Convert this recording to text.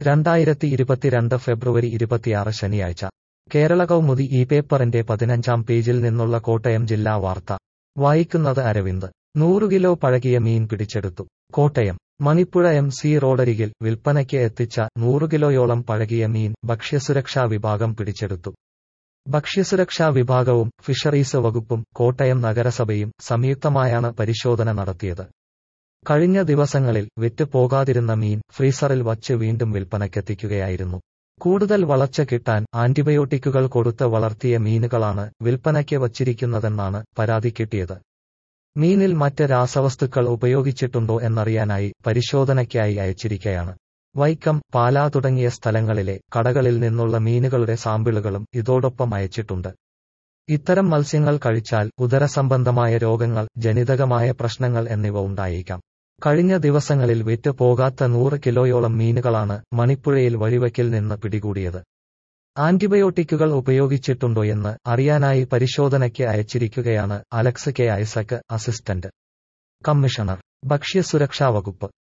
രണ്ടായിരത്തി ഇരുപത്തിരണ്ട് ഫെബ്രുവരി ഇരുപത്തിയാറ് ശനിയാഴ്ച കേരള കൗമുദി ഈ പേപ്പറിന്റെ പതിനഞ്ചാം പേജിൽ നിന്നുള്ള കോട്ടയം ജില്ലാ വാർത്ത വായിക്കുന്നത് അരവിന്ദ് നൂറു കിലോ പഴകിയ മീൻ പിടിച്ചെടുത്തു കോട്ടയം മണിപ്പുഴ എം സി റോഡരികിൽ വിൽപ്പനയ്ക്ക് എത്തിച്ച നൂറു കിലോയോളം പഴകിയ മീൻ ഭക്ഷ്യസുരക്ഷാ വിഭാഗം പിടിച്ചെടുത്തു ഭക്ഷ്യസുരക്ഷാ വിഭാഗവും ഫിഷറീസ് വകുപ്പും കോട്ടയം നഗരസഭയും സംയുക്തമായാണ് പരിശോധന നടത്തിയത് കഴിഞ്ഞ ദിവസങ്ങളിൽ വിറ്റ് പോകാതിരുന്ന മീൻ ഫ്രീസറിൽ വച്ച് വീണ്ടും വിൽപ്പനയ്ക്കെത്തിക്കുകയായിരുന്നു കൂടുതൽ വളർച്ച കിട്ടാൻ ആന്റിബയോട്ടിക്കുകൾ കൊടുത്ത് വളർത്തിയ മീനുകളാണ് വിൽപ്പനയ്ക്ക് വച്ചിരിക്കുന്നതെന്നാണ് പരാതി കിട്ടിയത് മീനിൽ മറ്റ് രാസവസ്തുക്കൾ ഉപയോഗിച്ചിട്ടുണ്ടോ എന്നറിയാനായി പരിശോധനയ്ക്കായി അയച്ചിരിക്കയാണ് വൈക്കം പാലാ തുടങ്ങിയ സ്ഥലങ്ങളിലെ കടകളിൽ നിന്നുള്ള മീനുകളുടെ സാമ്പിളുകളും ഇതോടൊപ്പം അയച്ചിട്ടുണ്ട് ഇത്തരം മത്സ്യങ്ങൾ കഴിച്ചാൽ ഉദരസംബന്ധമായ രോഗങ്ങൾ ജനിതകമായ പ്രശ്നങ്ങൾ എന്നിവ ഉണ്ടായേക്കാം കഴിഞ്ഞ ദിവസങ്ങളിൽ വിറ്റ് പോകാത്ത നൂറ് കിലോയോളം മീനുകളാണ് മണിപ്പുഴയിൽ വഴിവയ്ക്കിൽ നിന്ന് പിടികൂടിയത് ആന്റിബയോട്ടിക്കുകൾ ഉപയോഗിച്ചിട്ടുണ്ടോയെന്ന് അറിയാനായി പരിശോധനയ്ക്ക് അയച്ചിരിക്കുകയാണ് Alex K Isaac assistant commissioner ഭക്ഷ്യസുരക്ഷാ വകുപ്പ്